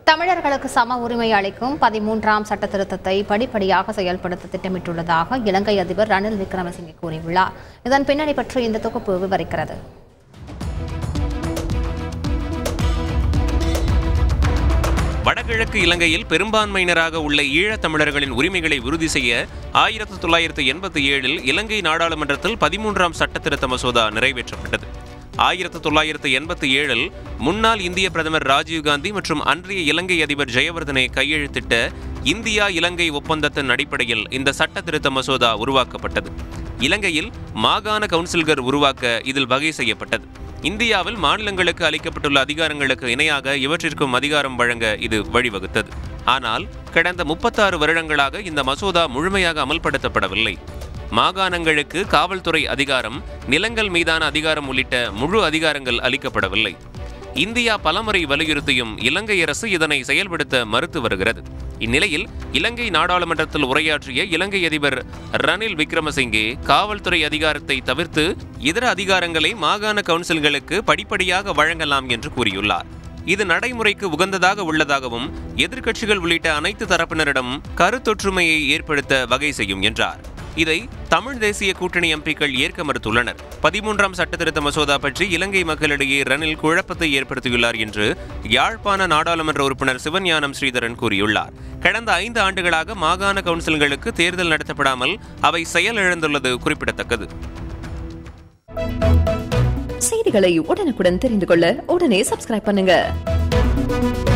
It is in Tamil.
தமிழர்களுக்கு சம உரிமை அளிக்கும் பதிமூன்றாம் சட்ட திருத்தத்தை படிப்படியாக செயல்படுத்த திட்டமிட்டுள்ளதாக இலங்கை அதிபர் ரணில் விக்ரமசிங்கே கூறியுள்ளார் இதன் பின்னணி பற்றி இந்த தொகுப்பு விவரிக்கிறது வடகிழக்கு இலங்கையில் பெரும்பான்மையினராக உள்ள ஈழத் தமிழர்களின் உரிமைகளை உறுதி செய்ய ஆயிரத்து தொள்ளாயிரத்து எண்பத்தி ஏழில் இலங்கை நாடாளுமன்றத்தில் பதிமூன்றாம் சட்ட திருத்த மசோதா நிறைவேற்றப்பட்டது ஆயிரத்து தொள்ளாயிரத்து எண்பத்தி ஏழில் முன்னாள் இந்திய பிரதமர் ராஜீவ்காந்தி மற்றும் அன்றைய இலங்கை அதிபர் ஜெயவர்தனை கையெழுத்திட்ட இந்தியா இலங்கை ஒப்பந்தத்தின் அடிப்படையில் இந்த சட்ட திருத்த மசோதா உருவாக்கப்பட்டது இலங்கையில் மாகாண கவுன்சில்கள் உருவாக்க இதில் வகை செய்யப்பட்டது இந்தியாவில் மாநிலங்களுக்கு அளிக்கப்பட்டுள்ள அதிகாரங்களுக்கு இணையாக இவற்றிற்கும் அதிகாரம் வழங்க இது வழிவகுத்தது ஆனால் கடந்த முப்பத்தாறு வருடங்களாக இந்த மசோதா முழுமையாக அமல்படுத்தப்படவில்லை மாகாணங்களுக்கு காவல்துறை அதிகாரம் நிலங்கள் மீதான அதிகாரம் உள்ளிட்ட முழு அதிகாரங்கள் அளிக்கப்படவில்லை இந்தியா பலமுறை வலியுறுத்தியும் இலங்கை அரசு இதனை செயல்படுத்த மறுத்து வருகிறது இந்நிலையில் இலங்கை நாடாளுமன்றத்தில் உரையாற்றிய இலங்கை அதிபர் ரணில் விக்ரமசிங்கே காவல்துறை அதிகாரத்தை தவிர்த்து இதர அதிகாரங்களை மாகாண கவுன்சில்களுக்கு படிப்படியாக வழங்கலாம் என்று கூறியுள்ளார் இது நடைமுறைக்கு உகந்ததாக உள்ளதாகவும் எதிர்க்கட்சிகள் உள்ளிட்ட அனைத்து தரப்பினரிடம் கருத்தொற்றுமையை ஏற்படுத்த வகை செய்யும் என்றார் இதை தமிழ் தேசிய கூட்டணி எம்பிக்கள் ஏற்க மறுத்துள்ளனர் பதிமூன்றாம் சட்டத்திருத்த மசோதா பற்றி இலங்கை மக்களிடையே ரணில் குழப்பத்தை ஏற்படுத்தியுள்ளார் என்று யாழ்ப்பாண நாடாளுமன்ற உறுப்பினர் சிவஞானம் ஸ்ரீதரன் கூறியுள்ளார் கடந்த ஐந்து ஆண்டுகளாக மாகாண கவுன்சில்களுக்கு தேர்தல் நடத்தப்படாமல் அவை செயலிழந்துள்ளது குறிப்பிடத்தக்கது செய்திகளை உடனுக்குடன் தெரிந்து கொள்ள உடனே சப்ஸ்கிரைப் பண்ணுங்க